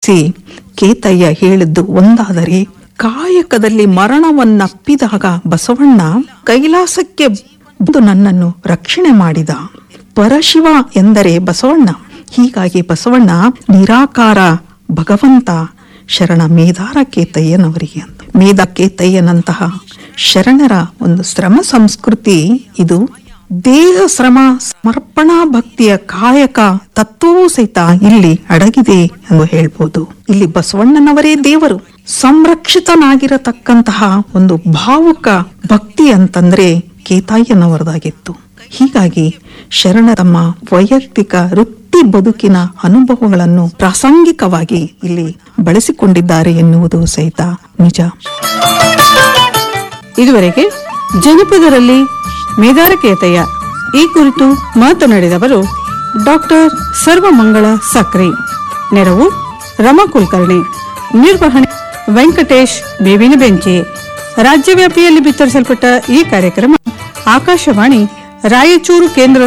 ಉದ್ದೇಶಿಸಿ ಕೇತಯ್ಯ ಹೇಳಿದ್ದು ಒಂದಾದರೆ ಕಾಯಕದಲ್ಲಿ ಮರಣವನ್ನಪ್ಪಿದಾಗ ಬಸವಣ್ಣ ಕೈಲಾಸಕ್ಕೆ ಬಂದು ನನ್ನನ್ನು ರಕ್ಷಣೆ ಮಾಡಿದ ಪರಶಿವ ಎಂದರೆ ಬಸವಣ್ಣ ಹೀಗಾಗಿ ಬಸವಣ್ಣ ನಿರಾಕಾರ ಭಗವಂತ ಶರಣ ಮೇದಾರ ಕೇತಯ್ಯನವರಿಗೆ ಅಂತ ಮೇದ ಕೇತಯ್ಯನಂತಹ ಶರಣರ ಒಂದು ಶ್ರಮ ಸಂಸ್ಕೃತಿ ಇದು ದೇಹ ಶ್ರಮ ಸಮರ್ಪಣಾ ಭಕ್ತಿಯ ಕಾಯಕ ತತ್ವವೂ ಸಹಿತ ಇಲ್ಲಿ ಅಡಗಿದೆ ಎಂದು ಹೇಳ್ಬೋದು ಇಲ್ಲಿ ಬಸವಣ್ಣನವರೇ ದೇವರು ಸಂರಕ್ಷಿತನಾಗಿರತಕ್ಕಂತಹ ಒಂದು ಭಾವುಕ ಭಕ್ತಿ ಅಂತಂದ್ರೆ ಕೇತಾಯ್ಯನವರದಾಗಿತ್ತು ಹೀಗಾಗಿ ಶರಣ ತಮ್ಮ ವೈಯಕ್ತಿಕ ವೃತ್ತಿ ಬದುಕಿನ ಅನುಭವಗಳನ್ನು ಪ್ರಾಸಂಗಿಕವಾಗಿ ಇಲ್ಲಿ ಬಳಸಿಕೊಂಡಿದ್ದಾರೆ ಎನ್ನುವುದು ಸಹಿತ ನಿಜ ಇದುವರೆಗೆ ಜನಪದರಲ್ಲಿ ಮೇದಾರಕೇತಯ್ಯ ಈ ಕುರಿತು ಮಾತನಾಡಿದವರು ಡಾಕ್ಟರ್ ಸರ್ವಮಂಗಳ ಸಕ್ರೆ ನೆರವು ರಮಾ ಕುಲಕರ್ಣಿ ನಿರ್ವಹಣೆ ವೆಂಕಟೇಶ್ ಬೇವಿನ ಬೆಂಚೆ ರಾಜ್ಯವ್ಯಾಪಿಯಲ್ಲಿ ಬಿತ್ತರಿಸಲ್ಪಟ್ಟ ಈ ಕಾರ್ಯಕ್ರಮ ಆಕಾಶವಾಣಿ ರಾಯಚೂರು ಕೇಂದ್ರದ